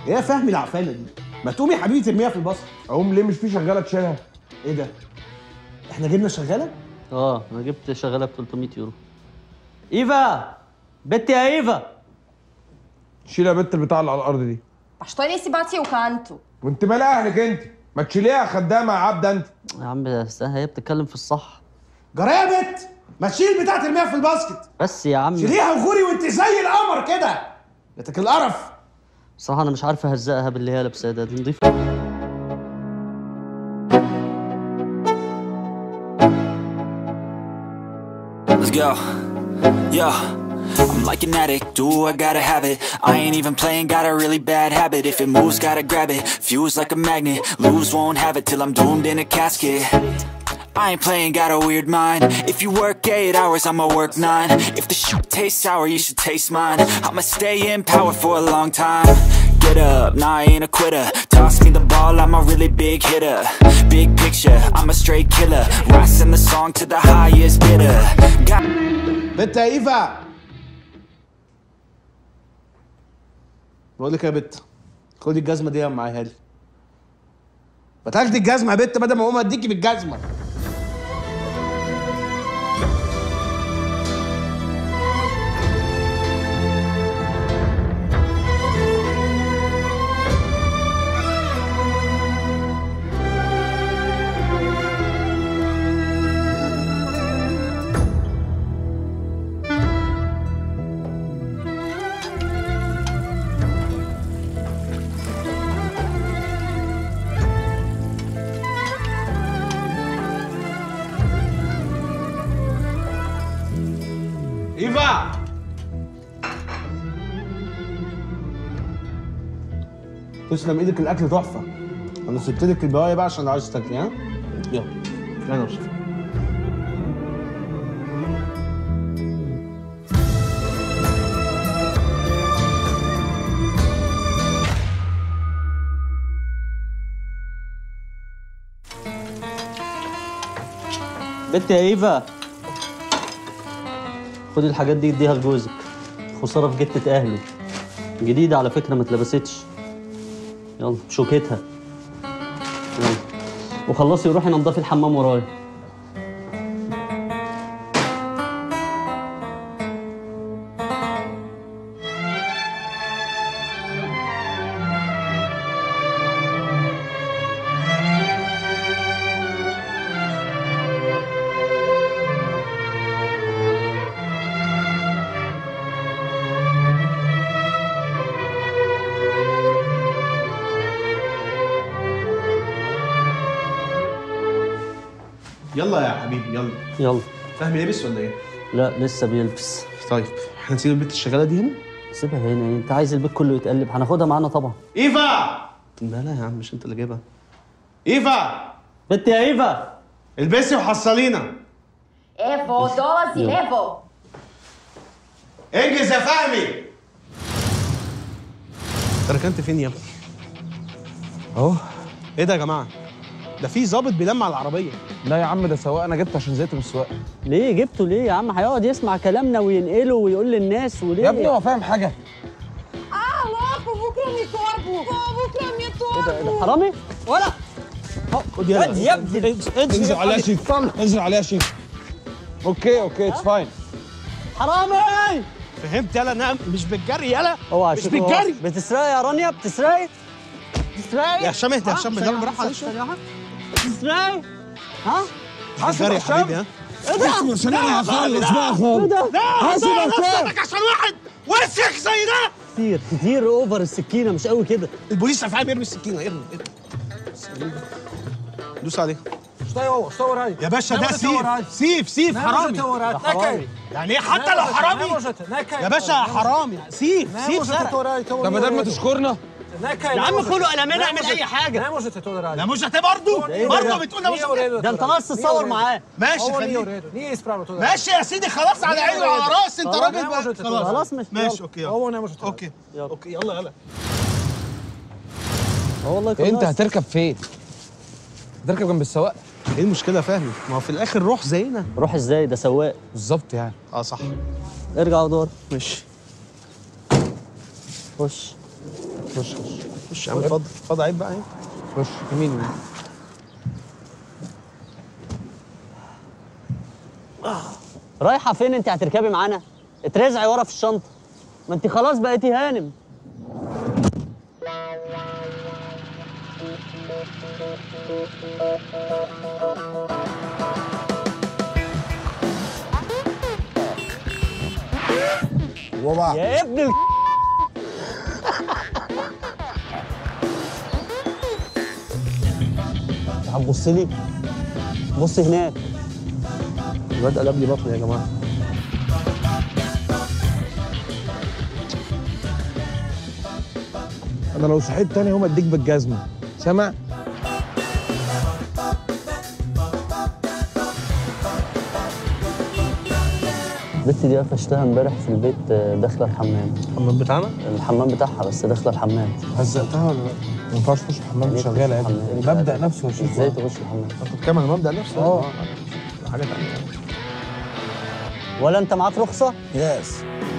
ايه يا فهمي العفانه دي ما تقومي يا حبيبي ترميها في البصر اقوم ليه مش في شغاله تشيلها ايه ده احنا جبنا شغاله اه انا جبت شغاله ب 300 يورو ايفا بنتي يا ايفا شيل يا بنت البتاع اللي على الارض دي Pa što je nisi bacio u kantu? وانت مال اهلك انت ما تشيليها خدامه يا عبده انت يا عم بس هي بتتكلم في الصح جرى يا بت ما تشيل البتاع ترميها في الباسكت بس يا عم شيليها وغوري وانت زي القمر كده جاتك القرف بصراحه انا مش عارف اهزقها باللي هي لابساه ده دي نضيفه Let's go. Yo. I'm like an addict, do I gotta have it I ain't even playing, got a really bad habit If it moves, gotta grab it, fuse like a magnet Lose, won't have it till I'm doomed in a casket I ain't playing, got a weird mind If you work 8 hours, I'ma work 9 If the shit tastes sour, you should taste mine I'ma stay in power for a long time Get up, nah I ain't a quitter Toss me the ball, I'm a really big hitter Big picture, I'm a straight killer Rising the song to the highest bidder Got بت يا ايفا بقول لك يا بت خدي الجزمه دي معاها لي ما تاخدي الجزمه يا بت بدل ما اقوم اديكي بالجزمه ايفا تسلم ايدك الاكل تحفه انا سبت لك البواقي بقى عشان عايز تاكلي ها يلا انا وشفا بنتي يا ايفا خدي الحاجات دي اديها لجوزك خساره في جتة اهله جديده على فكره ما اتلبستش يلا شوكتها يلا وخلصي وروحي نضفي الحمام ورايا يلا يا حبيبي يلا يلا فهمي لابس ولا ايه لا لسه بيلبس طيب احنا نسيب البنت الشغاله دي هنا سيبها هنا إيه؟ انت عايز البيت كله يتقلب هناخدها معانا طبعا ايفا مالها يا عم مش انت اللي جايبها ايفا بنت يا ايفا البسي وحصلينا Evo, dolazim, evo. انجز يا فهمي انت ركنت فين يا ابني اهو ايه ده يا جماعه ده في ظابط بيلمع العربيه لا يا عم ده سواق انا جبته عشان زهقت من السواقه ليه جبته ليه يا عم هيقعد يسمع كلامنا وينقله ويقول للناس وليه يا ابني هو فاهم حاجه Alo, povukla mi torbu. Povukla mi torbu. إيه ده حرامي ولا خد يلا يا ابني انزل عليها شيك انزل عليها شيك اوكي اوكي اتس فاين حرامي فهمت يلا انا مش بالجري يلا اوعى مش شوف بالجري بتسرقي يا رانيا بتسرقي بتسرقي يا هشام اهدى يا هشام بالله بالراحه عليك شويه بتسرقي ها مش بالجري يا حبيبي ها عشان انا هخلص بقى خالص حاسب نفسك عشان واحد وسخ زي ده كتير كتير اوفر السكينه مش قوي كده البوليس فاهم يرمي السكينه ارمي ارمي دوس عليه Šta je ovo? Što ovo radite? يا باشا Ne ده možete ovo سيف raditi. سيف سيف Ne حرامي možete ovo raditi. Neka je. يعني ايه حتى Ne لو možete, Ne حرامي možete, neka je. يا باشا حرامي سيف Ne سيف možete سرق to raditi. Ovo ده nije بدل u ما redu. تشكرنا Neka je. يا ne عم možete. خلوا قلمان Ne اعمل možete. اي حاجه Ne možete to da radite. لا مش برضه Nije u برضه redu. بتقول لا مش Nije u redu. ده انت to ناقص radite. Nije u تتصور redu. معاه ماشي Ovo nije u خليك redu. Nije ispravno to da radite. ماشي يا سيدي خلاص على عيني وعلى راسي انت خلاص، راجل ما بقى وجدت خلاص خلاص مش ماشي يلا. اوكي يلا Ovo ne možete. اوكي يلا. اوكي يلا يلا اه والله كنت انت ناقص. هتركب فين هتركب جنب السواق ايه المشكله فاهم ما هو في الاخر روح زينا روح ازاي ده سواق بالظبط يعني اه صح ارجع ودور ماشي خش خش خش خش يا عم اتفضل اتفضل عيب بقى عيب خش يمين يمين رايحه فين انت هتركبي معانا اترزعي ورا في الشنطه ما انت خلاص بقيتي هانم وبعد يا ابن ال... هتبص لي بص هناك الواد قلب لي بطني يا جماعه انا لو صحيت تاني يوم اديك بالجزمه سامع البت دي قفشتها امبارح في البيت آه، داخله الحمام الحمام بتاعنا الحمام بتاعها بس داخله الحمام هزقتها ولا لا ما ينفعش تخش الحمام ليه شغاله يا تخش ابني الحمام؟ المبدا نفسه يا شيخ ازاي تخش الحمام انت بتتكلم عن المبدا نفسه اه حاجه ثانيه ولا انت معاك رخصه يس